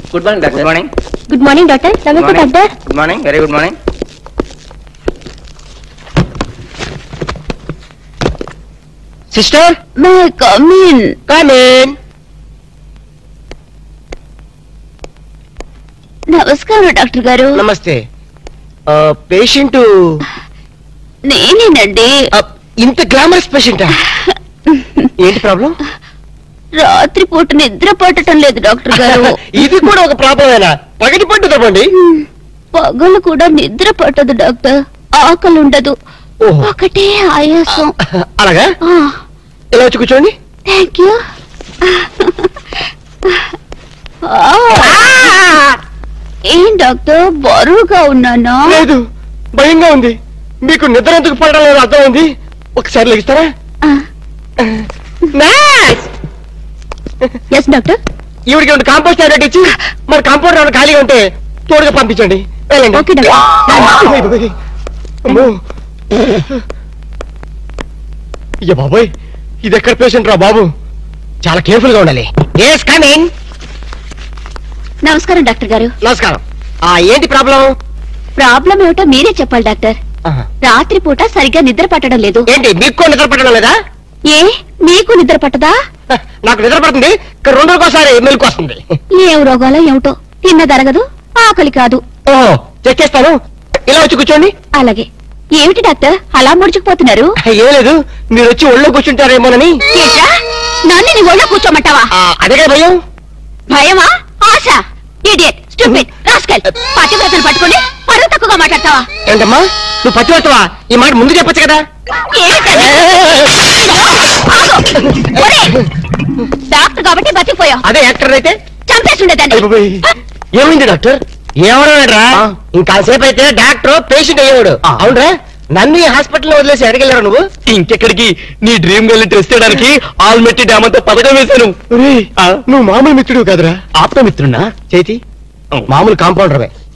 Good morning doctor good morning good morning doctor నమస్తే doctor good morning very good morning sister may come in come in నమస్కారం doctor గారు నమస్తే patient నేనేనండి ఇంత glamorous పేషెంటా ఏంటి ప్రాబ్లం రాత్రి పూట నిద్ర పట్టడం లేదు డాక్టర్ గారు ఇది కూడా ఒక ప్రాబ్లమేనా పగటి పట్టు తప్పండి పగలు కూడా నిద్ర పట్టదు డాక్టర్ ఆకలి ఉండదు ఓహో. ఒకటే ఆయాసం అలాగా ఇలా వచ్చి కూర్చోండి థ్యాంక్ యూ ఏం డాక్టర్ బరువుగా ఉన్నానా లేదు భయంగా ఉంది మీకు నిద్ర ఎందుకు పడడం లేదు అర్థం ఉంది ఒకసారి లెగిస్తారా ఎస్ డాక్టర్ ఈవిడికి రెండు కాంపోస్ట్ టాబ్లెట్ ఇచ్చి మరి కాంపౌండ్ ఏమైనా ఖాళీగా ఉంటే తోడుగా పంపించండి వెళ్ళండి ఓకే డాక్టర్ అమ్మో. అయ్య బాబోయ్ ఇది ఎక్కడ పేషెంట్ రా బాబు చాలా కేర్ఫుల్ గా ఉండాలి ఎస్ కమింగ్ నమస్కారం డాక్టర్ గారు నమస్కారం ఆ ఏంటి ప్రాబ్లం ప్రాబ్లం ఏమిటో మీరే చెప్పాలి డాక్టర్ రాత్రి పూట సరిగ్గా నిద్ర పట్టడం లేదు ఏంటి మీకు కూడా నిద్ర పట్టడం లేదా ఏ మీకు నిద్ర పట్టదా హ, నాకు నిద్ర పడుతుంది ఇక్కడ రెండు రోజుకోసారి మెలకు వస్తుంది ఏం రోగాలో ఏమిటో తిన్నదరగదు ఆకలి కాదు ఓహో చెక్ చేస్తాను ఇలా వచ్చి కూర్చోండి అలాగే ఏమిటి డాక్టర్ అలా ముడుచుకుపోతున్నారు ఏం లేదు మీరు వచ్చి ఒళ్ళో కూర్చుంటారేమోనని ఏంట్రా నన్ను నీ ఒళ్ళో కూర్చోమంటావా ఆ, అదేగా భయం భయమా ఆశ ఇడియట్ స్టూపిడ్ రాస్కల్ పతివ్రతను పట్టుకొని పరువు తక్కువగా మాట్లాడతావా ఏంటమ్మా నువ్వు పచ్చివస్తావా ఈ మాట ముందు చెప్పొచ్చు కదా ఏమిటది? ఆగు! ఒరేయ్! డాక్టర్ కాబట్టి బతికిపోయావు అదే యాక్టర్ అయితే చంపేసి ఉండేదాన్ని అయ్ బాబోయ్. ఏమైంది డాక్టర్ ఏమన్నాడ్రా ఇంకాసేపు అయితే డాక్టర్ పేషెంట్ అయ్యేవాడు అవునరా నన్ను ఈ హాస్పిటల్ వదిలేసి ఎడగెళ్ళారు నువ్వు ఇంకెక్కడికి నీ డ్రీమ్ గర్ల్ టెస్ట్ చేయడానికి ఆల్మెట్టి డ్యామ్ అంతా పథకం వేశాను నువ్వు మామూలు మిత్రుడు కదరా ఆప్తమిత్రున్నా చేతి మామూలు కాంపౌండర్వే